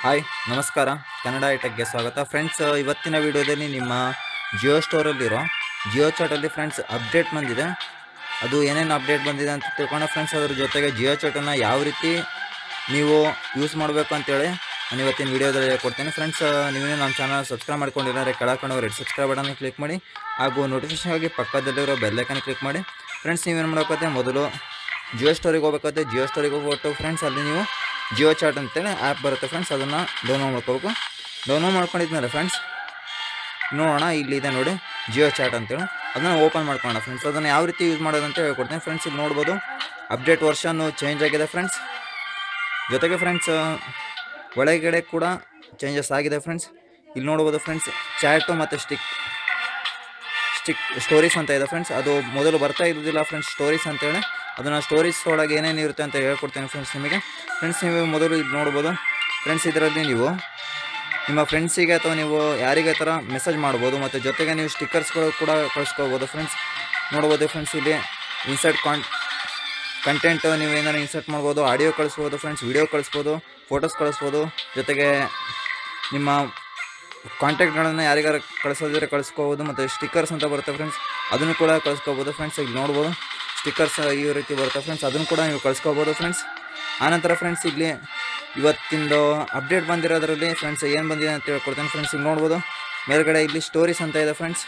hi ನಮಸ್ಕಾರ ಕನ್ನಡ ಐಟೆಕ್ಗೆ ಸ್ವಾಗತ friends ಇವತ್ತಿನ ವಿಡಿಯೋದಲ್ಲಿ ನಿಮ್ಮ ಜಿಯೋ ಸ್ಟೋರಲ್ಲಿರೋ ಜಿಯೋ ಚಾಟಲ್ಲಿ ಫ್ರೆಂಡ್ಸ್ ಅಪ್ಡೇಟ್ ಬಂದಿದೆ ಅದು ಏನೇನು ಅಪ್ಡೇಟ್ ಬಂದಿದೆ ಅಂತ ತಿಳ್ಕೊಂಡು ಫ್ರೆಂಡ್ಸ್ ಅದ್ರ ಜೊತೆಗೆ ಜಿಯೋ ಚಾಟನ್ನು ಯಾವ ರೀತಿ ನೀವು ಯೂಸ್ ಮಾಡಬೇಕು ಅಂತೇಳಿ ನಾನು ಇವತ್ತಿನ ವೀಡಿಯೋದಲ್ಲಿ ಕೊಡ್ತೀನಿ ಫ್ರೆಂಡ್ಸ್ ನೀವೇ ನಮ್ಮ ಚಾನಲ್ ಸಬ್ಸ್ಕ್ರೈಬ್ ಮಾಡ್ಕೊಂಡಿದ್ದಾರೆ ಕೆಳಕೊಂಡು ರೆಡ್ ಸಬ್ಸ್ಕ್ರೈಬ್ ಬಟನ್ ಕ್ಲಿಕ್ ಮಾಡಿ ಹಾಗೂ ನೋಟಿಫಿಕೇಶನ್ ಆಗಿ ಪಕ್ಕದಲ್ಲಿರೋ ಬೆಲ್ಲೈಕನ್ ಕ್ಲಿಕ್ ಮಾಡಿ ಫ್ರೆಂಡ್ಸ್ ನೀವೇನು ಮಾಡಬೇಕತ್ತೆ ಮೊದಲು ಜಿಯೋ ಸ್ಟೋರಿಗೆ ಹೋಗ್ಬೇಕಾಗುತ್ತೆ ಜಿಯೋ ಸ್ಟೋರಿಗೆ ಹೋಗ್ಬಿಟ್ಟು ಫ್ರೆಂಡ್ಸ್ ಅಲ್ಲಿ ನೀವು ಜಿಯೋ ಚಾಟ್ ಅಂತೇಳಿ ಆ್ಯಪ್ ಬರುತ್ತೆ ಫ್ರೆಂಡ್ಸ್ ಅದನ್ನು ಡೌನ್ಲೋಡ್ ಮಾಡ್ಕೋಬೇಕು ಡೌನ್ಲೋಡ್ ಮಾಡ್ಕೊಂಡಿದ್ಮೇಲೆ ಫ್ರೆಂಡ್ಸ್ ನೋಡೋಣ ಇಲ್ಲಿದೆ ನೋಡಿ ಜಿಯೋ ಚಾಟ್ ಅಂತೇಳಿ ಅದನ್ನು ಓಪನ್ ಮಾಡ್ಕೊಳ್ಳೋಣ ಫ್ರೆಂಡ್ಸ್ ಅದನ್ನು ಯಾವ ರೀತಿ ಯೂಸ್ ಮಾಡೋದು ಅಂತ ಹೇಳ್ಕೊಡ್ತೀನಿ ಫ್ರೆಂಡ್ಸ್ ಇಲ್ಲಿ ನೋಡ್ಬೋದು ಅಪ್ಡೇಟ್ ವರ್ಷನ್ನು ಚೇಂಜ್ ಆಗಿದೆ ಫ್ರೆಂಡ್ಸ್ ಜೊತೆಗೆ ಫ್ರೆಂಡ್ಸ್ ಒಳಗಡೆ ಕೂಡ ಚೇಂಜಸ್ ಆಗಿದೆ ಫ್ರೆಂಡ್ಸ್ ಇಲ್ಲಿ ನೋಡ್ಬೋದು ಫ್ರೆಂಡ್ಸ್ ಚಾಟು ಮತ್ತು ಸ್ಟಿಕ್ ಸ್ಟಿಕ್ ಸ್ಟೋರೀಸ್ ಅಂತ ಇದೆ ಫ್ರೆಂಡ್ಸ್ ಅದು ಮೊದಲು ಬರ್ತಾ ಇದ್ದಿಲ್ಲ ಫ್ರೆಂಡ್ಸ್ ಸ್ಟೋರೀಸ್ ಅಂತೇಳಿ ಅದನ್ನು ಸ್ಟೋರೀಸ್ ಒಳಗೆ ಏನೇನು ಇರುತ್ತೆ ಅಂತ ಹೇಳ್ಕೊಡ್ತೇನೆ ಫ್ರೆಂಡ್ಸ್ ನಿಮಗೆ ಫ್ರೆಂಡ್ಸ್ ನೀವು ಮೊದಲು ಇದು ನೋಡ್ಬೋದು ಫ್ರೆಂಡ್ಸ್ ಇದರಲ್ಲಿ ನೀವು ನಿಮ್ಮ ಫ್ರೆಂಡ್ಸಿಗೆ ಅಥವಾ ನೀವು ಯಾರಿಗೆ ಥರ ಮೆಸೇಜ್ ಮಾಡ್ಬೋದು ಮತ್ತು ಜೊತೆಗೆ ನೀವು ಸ್ಟಿಕ್ಕರ್ಸ್ಗಳು ಕೂಡ ಕಳಿಸ್ಕೋಬೋದು ಫ್ರೆಂಡ್ಸ್ ನೋಡ್ಬೋದು ಫ್ರೆಂಡ್ಸ್ ಇಲ್ಲಿ ಇನ್ಸರ್ಟ್ ಕಾನ್ ಕಂಟೆಂಟ್ ನೀವು ಏನಾರು ಇನ್ಸರ್ಟ್ ಮಾಡ್ಬೋದು ಆಡಿಯೋ ಕಳಿಸ್ಬೋದು ಫ್ರೆಂಡ್ಸ್ ವಿಡಿಯೋ ಕಳಿಸ್ಬೋದು ಫೋಟೋಸ್ ಕಳಿಸ್ಬೋದು ಜೊತೆಗೆ ನಿಮ್ಮ ಕಾಂಟ್ಯಾಕ್ಟ್ಗಳನ್ನು ಯಾರಿಗಾರು ಕಳಿಸೋದಿದ್ರೆ ಕಳಿಸ್ಕೋಬೋದು ಮತ್ತು ಸ್ಟಿಕ್ಕರ್ಸ್ ಅಂತ ಬರುತ್ತೆ ಫ್ರೆಂಡ್ಸ್ ಅದನ್ನು ಕೂಡ ಕಳಿಸ್ಕೋಬೋದು ಫ್ರೆಂಡ್ಸ್ ಇಲ್ಲಿ ನೋಡ್ಬೋದು ಸ್ಟಿಕ್ಕರ್ಸ್ ಈ ರೀತಿ ಬರುತ್ತೆ ಫ್ರೆಂಡ್ಸ್ ಅದನ್ನು ಕೂಡ ನೀವು ಕಳಿಸ್ಕೋಬೋದು ಫ್ರೆಂಡ್ಸ್ ಆನಂತರ ಫ್ರೆಂಡ್ಸ್ ಇಲ್ಲಿ ಇವತ್ತಿಂದು ಅಪ್ಡೇಟ್ ಬಂದಿರೋದ್ರಲ್ಲಿ ಫ್ರೆಂಡ್ಸ್ ಏನು ಬಂದಿದೆ ಅಂತ ಹೇಳ್ಕೊಡ್ತೇನೆ ಫ್ರೆಂಡ್ಸ್ ಇಲ್ಲಿ ನೋಡ್ಬೋದು ಮೇಲ್ಗಡೆ ಇಲ್ಲಿ ಸ್ಟೋರೀಸ್ ಅಂತ ಇದೆ ಫ್ರೆಂಡ್ಸ್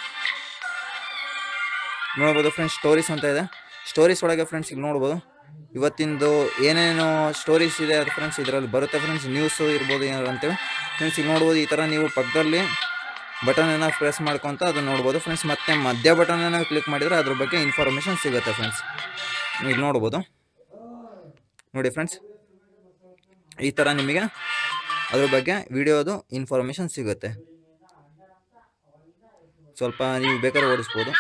ನೋಡ್ಬೋದು ಫ್ರೆಂಡ್ಸ್ ಸ್ಟೋರೀಸ್ ಅಂತ ಇದೆ ಸ್ಟೋರೀಸ್ ಒಳಗೆ ಫ್ರೆಂಡ್ಸ್ ಇಲ್ಲಿ ನೋಡ್ಬೋದು ಇವತ್ತಿಂದು ಏನೇನು ಸ್ಟೋರೀಸ್ ಇದೆ ಅದು ಫ್ರೆಂಡ್ಸ್ ಇದರಲ್ಲಿ ಬರುತ್ತೆ ಫ್ರೆಂಡ್ಸ್ ನ್ಯೂಸು ಇರ್ಬೋದು ಏನಾರು ಅಂತೇಳಿ ಫ್ರೆಂಡ್ಸ್ ಇಲ್ಲಿ ನೋಡ್ಬೋದು ಈ ಥರ ನೀವು ಪಕ್ಕದಲ್ಲಿ ಬಟನನ್ನು ಪ್ರೆಸ್ ಮಾಡ್ಕೊತ ಅದು ನೋಡ್ಬೋದು ಫ್ರೆಂಡ್ಸ್ ಮತ್ತೆ ಮಧ್ಯ ಬಟನನ್ನು ಕ್ಲಿಕ್ ಮಾಡಿದರೆ ಅದ್ರ ಬಗ್ಗೆ ಇನ್ಫಾರ್ಮೇಷನ್ ಸಿಗುತ್ತೆ ಫ್ರೆಂಡ್ಸ್ ಇಲ್ಲಿ ನೋಡ್ಬೋದು ನೋಡಿ ಫ್ರೆಂಡ್ಸ್ ಈ ಥರ ನಿಮಗೆ ಅದ್ರ ಬಗ್ಗೆ ವಿಡಿಯೋದು ಇನ್ಫಾರ್ಮೇಷನ್ ಸಿಗುತ್ತೆ ಸ್ವಲ್ಪ ನೀವು ಬೇಕಾದ್ರೆ ಓಡಿಸ್ಬೋದು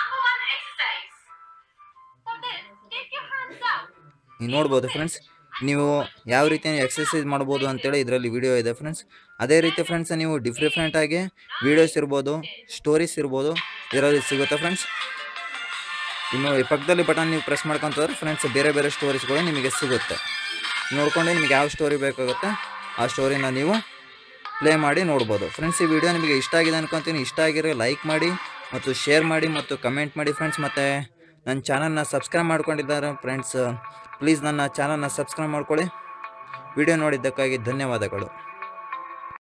ನೀವು ನೋಡ್ಬೋದು ಫ್ರೆಂಡ್ಸ್ ನೀವು ಯಾವ ರೀತಿ ಎಕ್ಸಸೈಸ್ ಮಾಡ್ಬೋದು ಅಂತೇಳಿ ಇದರಲ್ಲಿ ವಿಡಿಯೋ ಇದೆ ಫ್ರೆಂಡ್ಸ್ ಅದೇ ರೀತಿ ಫ್ರೆಂಡ್ಸ್ ನೀವು ಡಿಫ್ರೆಂಟ್ ಆಗಿ ವೀಡಿಯೋಸ್ ಇರ್ಬೋದು ಸ್ಟೋರೀಸ್ ಇರ್ಬೋದು ಇದರಲ್ಲಿ ಸಿಗುತ್ತೆ ಫ್ರೆಂಡ್ಸ್ ಇನ್ನು ಈ ಪಕ್ಕದಲ್ಲಿ ಬಟನ್ ನೀವು ಪ್ರೆಸ್ ಮಾಡ್ಕೊಂತಂದ್ರೆ ಫ್ರೆಂಡ್ಸ್ ಬೇರೆ ಬೇರೆ ಸ್ಟೋರೀಸ್ಗಳು ನಿಮಗೆ ಸಿಗುತ್ತೆ ನೋಡ್ಕೊಂಡು ನಿಮಗೆ ಯಾವ ಸ್ಟೋರಿ ಬೇಕಾಗುತ್ತೆ ಆ ಸ್ಟೋರಿನ ನೀವು ಪ್ಲೇ ಮಾಡಿ ನೋಡ್ಬೋದು ಫ್ರೆಂಡ್ಸ್ ಈ ವಿಡಿಯೋ ನಿಮಗೆ ಇಷ್ಟ ಆಗಿದೆ ಅನ್ಕೊತೀನಿ ಇಷ್ಟ ಆಗಿರೋ ಲೈಕ್ ಮಾಡಿ ಮತ್ತು ಶೇರ್ ಮಾಡಿ ಮತ್ತು ಕಮೆಂಟ್ ಮಾಡಿ ಫ್ರೆಂಡ್ಸ್ ಮತ್ತು ನನ್ನ ಚಾನಲ್ನ ಸಬ್ಸ್ಕ್ರೈಬ್ ಮಾಡ್ಕೊಂಡಿದ್ದಾರೆ ಫ್ರೆಂಡ್ಸ್ ಪ್ಲೀಸ್ ನನ್ನ ಚಾನಲ್ನ ಸಬ್ಸ್ಕ್ರೈಬ್ ಮಾಡ್ಕೊಳ್ಳಿ ವಿಡಿಯೋ ನೋಡಿದ್ದಕ್ಕಾಗಿ ಧನ್ಯವಾದಗಳು